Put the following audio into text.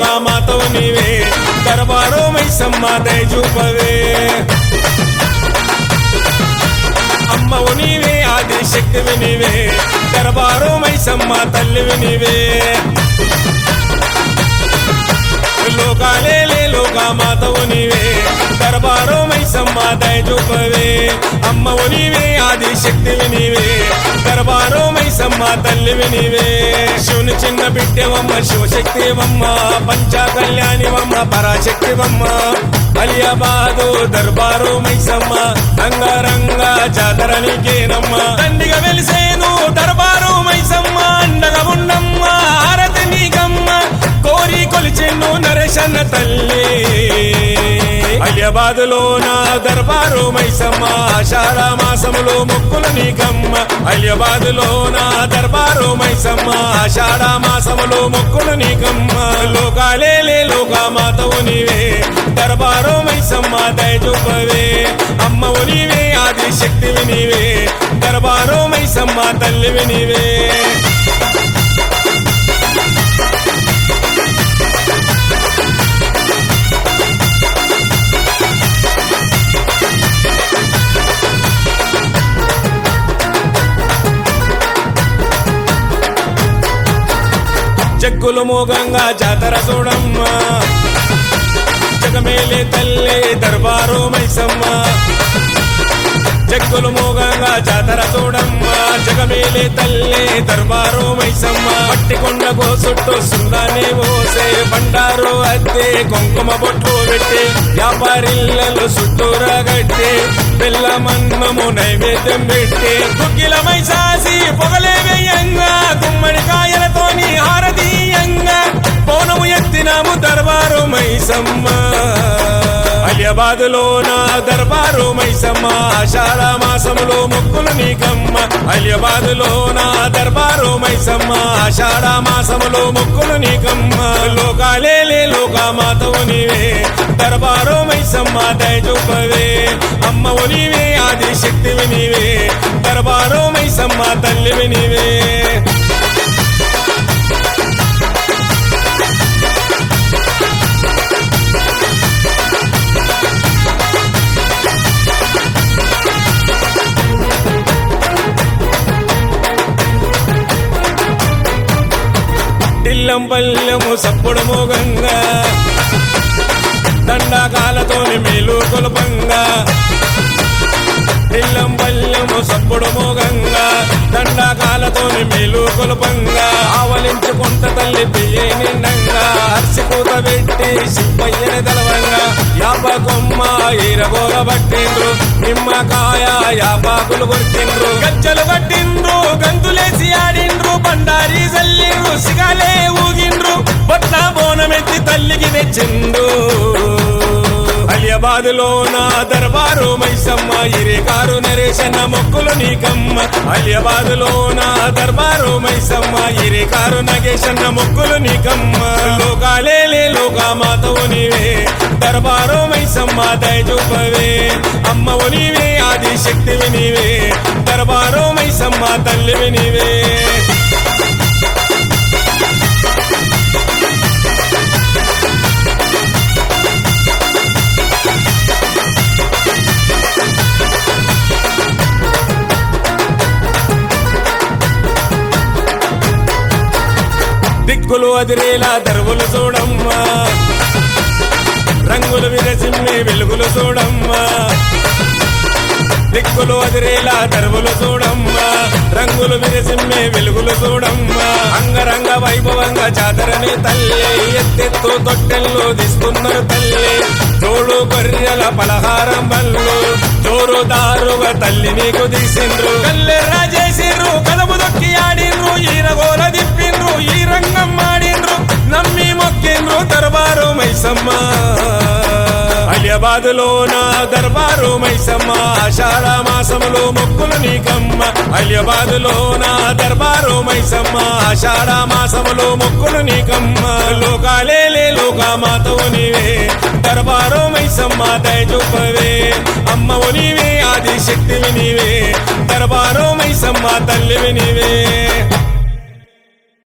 లోకామాతవు నీవే దర్బారో మైసమ్మ దయచూపవే అమ్మవు నీవే ఆది శక్తివి నీవే దర్బారో మైసమ్మ తల్లివి నీవే లోకాలేలే లోకామాతవు నీవే దర్బారో మైసమ్మ దయచూపవే అమ్మవు నీవే ఆది శక్తివి నీవే దర్బారో మైసమ్మ తల్లివి నీవే శివుని చిన్న బిడ్డవమ్మ శివశక్తివమ్మ పంచ కళ్యాణివమ్మ పరాశక్తివమ్మ అలియాబాదు దర్బారు మైసమ్మ అంగరంగ జాతర నీకేనమ్మ దండిగా వెలిసేను దర్బారు మైసమ్మ అండగా ఉన్నమ్మ హారతి నీకమ్మ కోరి కొలిచెన్ను నరేశన్న తల్లి అలియాబాదులో నా దర్బారు మైసమ్మ ఆషాఢ మాసములో మొక్కులు నీకమ్మ అలియాబాదులో నా దర్బారు మైసమ్మ ఆషాఢ మాసములో మొక్కులు నీకమ్మ లోకాలేలే లోకామాతవు నీవే దర్బారు మైసమ్మ దయచూపవే అమ్మవు నీవే ఆది శక్తివి నీవే దర్బారు మైసమ్మ తల్లివి నీవే జగ్గులు మోగంగా జాతర చూడమ్మా జగమేలే తల్లి దర్బారు మైసమ్మ జగ్గులు మోగంగా జాతర చూడమ్మా జగమేలే తల్లి దర్బారు మైసమ్మ పట్టికొండ చుట్టూ సుందాన్ని పోసే బండారు అద్దె కుంకుమ బొట్టు పెట్టి వ్యాపారిళ్ళలు చుట్టూరా గట్టి బెల్లమన్నము నైవేద్యం పెట్టి కుక్కిల మైసాసి పొగలే వెయ్యంగా గుమ్మడికాయలతోని హారతీయంగా పౌనము ఎత్తినాము దర్బారు మైసమ్మ అలియాబాదులో నా దర్బారు మైసమ్మ ఆషాఢ మాసములో మొక్కులు నీకమ్మ అలియాబాదులో నా దర్బారు మైసమ్మ ఆషాఢ మాసములో మొక్కులు నీకమ్మ లోకాలేలే లోకామాతవు నీవే దర్బారు మైసమ్మ దయచూపవే అమ్మవు నీవే ఆది శక్తివి నీవే దర్బారు మైసమ్మ తల్లివి నీవే టిల్లం పల్లెము సప్పుడు మోగంగా దండాకాలతోని మేలు కొలపంగా టిల్లం పల్లెము సప్పుడు మోగంగా దండాకాలతోని మేలు కొలపంగా ఆవలించుకుంట తల్లి పియ్యే నిండంగా అర్సి కూత పెట్టి సిప్పయ్యని తెలవంగా యాప కొమ్మ ఈరగోల పట్టిండ్రు నిమ్మకాయ యాపాకులు కొట్టిండ్రు గజ్జలు కట్టిండ్రు గంతులేసి ఆడిండ్రు బండారి జల్లిండ్రు సిగాలే ఊగిండ్రు బట్ల బోనమెత్తి తల్లికి తెచ్చిండ్రు అలియాబాదులో నా దర్బారు మైసమ్మ ఇరేకారు నరేశన్న మొక్కులు నీకమ్మ అలియాబాదులో నా దర్బారు మైసమ్మ ఇరేకారు నగేశన్న మొక్కులు నీకమ్మ లోకాలేలే లోకామాతవు నీవే దర్బారు మైసమ్మ దయచూపవే అమ్మవు నీవే ఆది శక్తివి నీవే దర్బారు మైసమ్మ తల్లివి నీవే దిక్కులు అదిరేలా దరువులు చూడమ్మా రంగులు విరసిమ్మే వెలుగులు చూడమ్మా దిక్కులు అదిరేలా దరువులు చూడమ్మా రంగులు విరసిమ్మే వెలుగులు చూడమ్మా అంగరంగ వైభవంగా జాతరని తల్లి ఎత్తెత్తు తొట్టెల్లో దిస్తున్నారు తల్లి తోడు గొర్రెల పలహారం బళ్ళు జోరు దారుగా తల్లి నీకు తీసిండ్రు కల్లె రాజేసిండ్రు కదము దొక్కి ఆడిండ్రు ఈరగోల దిప్పిండ్రు ఈ రంగం ఆడిండ్రు నమ్మి మొక్కిండ్రు దర్బారు మైసమ్మ అలియాబాదులో నా దర్బారు మైసమ్మ ఆషాఢ మాసములో మొక్కులు నీకమ్మ అలియాబాదులో నా దర్బారు మైసమ్మ ఆషాఢ మాసములో మొక్కులు నీకమ్మ లోకాలేలే లోకామాతవు నీవే దర్బారు మైసమ్మ దయచూపవే అమ్మవు నీవే ఆది శక్తివి నీవే దర్బారు మైసమ్మ తల్లివి నీవే